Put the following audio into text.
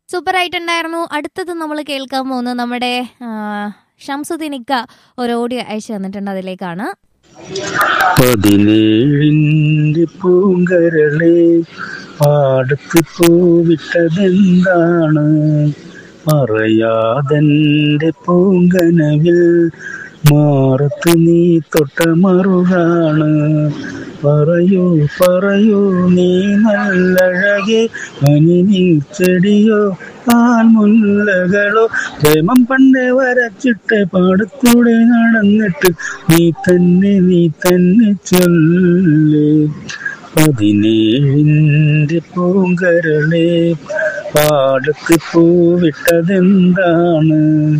super ആയിട്ടുണ്ടായിരുന്നു അടുത്തത് നമ്മൾ കേൾക്കാൻ പോകുന്നത് നമ്മുടെ ആ, ഷംസുദ്ദീനിക്ക ഒരു ഓഡിയോ അയച്ചു തന്നിട്ടുണ്ട് അതിലേക്കാണ് പതിനേഴിൻ്റെ പൂങ്കരളെ പാടത്ത് പൂവിട്ടതെന്താണ് അറിയാതെൻ്റെ പൂങ്കനവിൽ മാറത്ത് നീ തൊട്ട മറുകാണ് പറയൂ പറയൂ നീ നല്ലഴകെ അനിനി ചെടിയോ പാൽമുല്ലകളോ പ്രേമം പണ്ടേ വരച്ചിട്ട് പാടത്തൂടെ നടന്നിട്ട് നീ തന്നെ നീ തന്നെ ചൊല്ലേ പതിനേഴിൻ്റെ പൂങ്കരളെ പാടത്ത് പൂവിട്ടതെന്താണ്